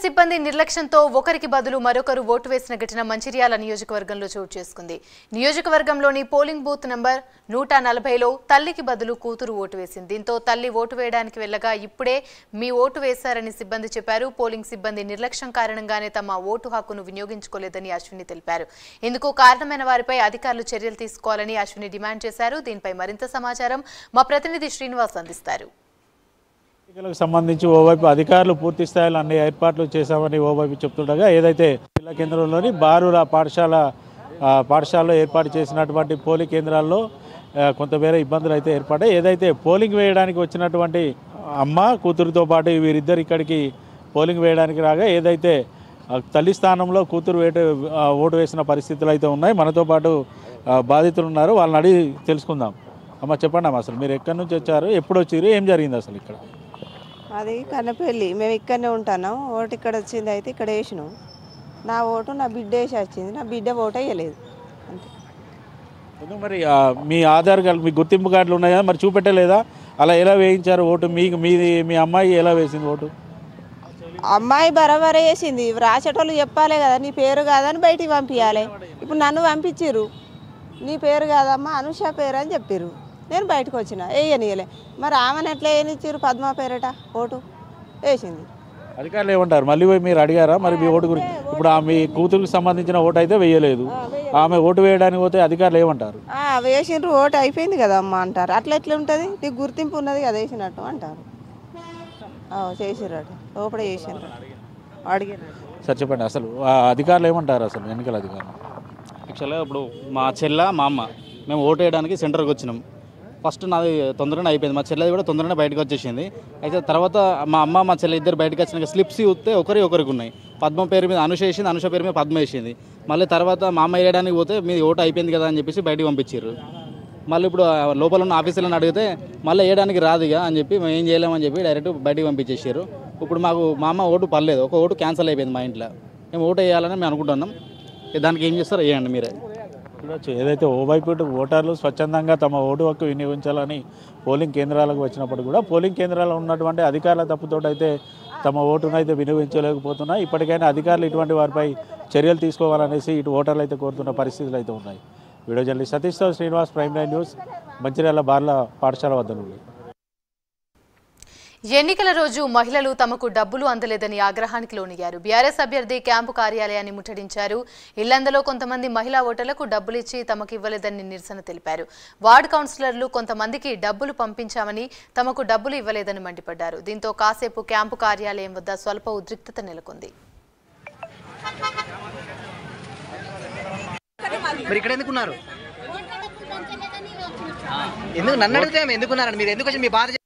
సిబ్బంది నిర్లక్ష్యంతో ఒకరికి బదులు మరొకరు ఓటు వేసిన ఘటన మంచిర్యాల నియోజకవర్గంలో చోటు చేసుకుంది నియోజకవర్గంలోని పోలింగ్ బూత్ నంబర్ నూట నలభైలో తల్లికి బదులు కూతురు ఓటు వేసింది దీంతో తల్లి ఓటు వేయడానికి వెళ్ళగా ఇప్పుడే మీ ఓటు వేశారని సిబ్బంది చెప్పారు పోలింగ్ సిబ్బంది నిర్లక్ష్యం కారణంగానే తమ ఓటు హక్కును వినియోగించుకోలేదని అశ్విని తెలిపారు ఇందుకు కారణమైన వారిపై అధికారులు చర్యలు తీసుకోవాలని అశ్విని డిమాండ్ చేశారు దీనిపై మరింత సమాచారం మా ప్రతినిధి శ్రీనివాస్ అందిస్తారు ఎన్నికలకు సంబంధించి ఓవైపు అధికారులు పూర్తి స్థాయిలో అన్ని ఏర్పాట్లు చేశామని ఓవైపు చెప్తుండగా ఏదైతే జిల్లా కేంద్రంలోని బారుల పాఠశాల ఆ, పాఠశాలలో ఏర్పాటు చేసినటువంటి పోలింగ్ కేంద్రాల్లో ఆ, కొంతమేర ఇబ్బందులు అయితే ఏర్పడ్డాయి ఏదైతే పోలింగ్ వేయడానికి వచ్చినటువంటి అమ్మ కూతురుతో పాటు వీరిద్దరు ఇక్కడికి పోలింగ్ వేయడానికి రాగా ఏదైతే ఆ, తల్లి స్థానంలో కూతురు వేట ఆ, ఓటు వేసిన పరిస్థితులు అయితే ఉన్నాయి మనతో పాటు ఆ, బాధితులు ఉన్నారు వాళ్ళని అడిగి తెలుసుకుందాం అమ్మ చెప్పండి అమ్మ అసలు మీరు ఎక్కడి నుంచి వచ్చారు ఎప్పుడు వచ్చారు ఏం జరిగింది అసలు ఇక్కడ అది కన్నపల్లి మేము ఇక్కడనే ఉంటున్నాం ఓటు ఇక్కడ వచ్చింది అయితే ఇక్కడ వేసినాం నా ఓటు నా బిడ్డ వేసి వచ్చింది నా బిడ్డ ఓటు వేయలేదు అంతే ఎందుకు మరి ఆ, మీ ఆధార్ కార్డు మీ గుర్తింపు కార్డులు ఉన్నాయా మరి చూపెట్టలేదా అలా ఎలా వేయించారు ఓటు మీకు మీది మీ అమ్మాయి ఎలా వేసింది ఓటు అమ్మాయి బరాబరే వేసింది రాసేటోళ్ళు చెప్పాలి కదా నీ పేరు కాదని బయటికి పంపించాలి ఇప్పుడు నన్ను పంపించిర్రు నీ పేరు కాదమ్మా అనుష పేరు అని చెప్పిర్రు నేను బయటకు వచ్చిన వేయనియలే మరి ఆమెను ఎట్లా వేయనిచ్చారు పద్మ పేరట ఓటు వేసింది అధికారులు ఏమంటారు మళ్ళీ పోయి మీరు అడిగారా మరి మీ ఓటు గురించి ఇప్పుడు ఆ మీ కూతురుకు సంబంధించిన ఓటు అయితే వేయలేదు ఆమె ఓటు వేయడానికి పోతే అధికారులు ఏమంటారు ఆ, వేసిండ్రు ఓటు అయిపోయింది కదా అమ్మ అంటారు అట్లా ఎట్లా ఉంటుంది నీకు గుర్తింపు ఉన్నది కదా వేసినట్టు అంటారు ఆ, చేసిర్రట లోపల చేసిండ్రు అడిగినట్టు సార్ చెప్పండి అసలు ఆ అధికారులు ఏమంటారు అసలు ఎన్నికల అధికారులు యాక్చువల్గా ఇప్పుడు మా చెల్ల మా అమ్మ మేము ఓటు వేయడానికి సెంటర్కి వచ్చినాం ఫస్ట్ నాది తొందరగానే అయిపోయింది మా చెల్లెది కూడా తొందరగానే బయటకు వచ్చేసింది అయితే తర్వాత మా అమ్మ మా చెల్లె ఇద్దరు బయటకు వచ్చినాక స్లిప్స్ చూస్తే ఒకరి ఒకరికి ఉన్నాయి పద్మ పేరు మీద అనుష వేసింది అనుష పేరు మీద పద్మ వేసింది మళ్ళీ తర్వాత మా అమ్మ వేయడానికి పోతే మీది ఓటు అయిపోయింది కదా అని చెప్పేసి బయటికి పంపించారు మళ్ళీ ఇప్పుడు ఆ లోపల ఉన్న ఆఫీసులను అడిగితే మళ్ళీ వేయడానికి రాదు ఇక అని చెప్పి మేము ఏం చేయలేమని చెప్పి డైరెక్ట్ బయటికి పంపించేసారు ఇప్పుడు మాకు మా అమ్మ ఓటు పర్లేదు ఒక ఓటు క్యాన్సిల్ అయిపోయింది మా ఇంట్లో మేము ఓటు వేయాలని మేము అనుకుంటున్నాం దానికి ఏం చేస్తారో వేయండి మీరే చూడొచ్చు ఏదైతే ఓవైపు ఓటర్లు స్వచ్ఛందంగా తమ ఓటు హక్కు వినియోగించాలని పోలింగ్ కేంద్రాలకు వచ్చినప్పుడు కూడా పోలింగ్ కేంద్రాల్లో ఉన్నటువంటి అధికారుల తప్పుతోటి అయితే తమ ఓటును అయితే వినియోగించలేకపోతున్నా ఇప్పటికైనా అధికారులు ఇటువంటి వారిపై చర్యలు తీసుకోవాలనేసి ఇటు ఓటర్లు అయితే కోరుతున్న పరిస్థితులు అయితే ఉన్నాయి వీడియో జర్నలిస్ట్ సతీష్తో Srinivas prime nine news Mancherial బార్ల పాఠశాల వద్ద నుండి ఎన్నికల రోజు మహిళలు తమకు డబ్బులు అందలేదని ఆగ్రహానికి లోనయ్యారు బీఆర్ఎస్ అభ్యర్థి క్యాంపు కార్యాలయాన్ని ముట్టడించారు ఇల్లందలో కొంతమంది మహిళా ఓటర్లకు డబ్బులు ఇచ్చి తమకు ఇవ్వలేదని నిరసన తెలిపారు వార్డు కౌన్సిలర్లు కొంతమందికి డబ్బులు పంపించామని తమకు డబ్బులు ఇవ్వలేదని మండిపడ్డారు దీంతో కాసేపు క్యాంపు కార్యాలయం వద్ద స్వల్ప ఉద్రిక్తత నెలకొంది మరి ఇక్కడ ఎందుకున్నారు ఎందుకు నన్ను అడిగితే ఎందుకున్నారని మీరు ఎందుకు వచ్చి మీ బాధ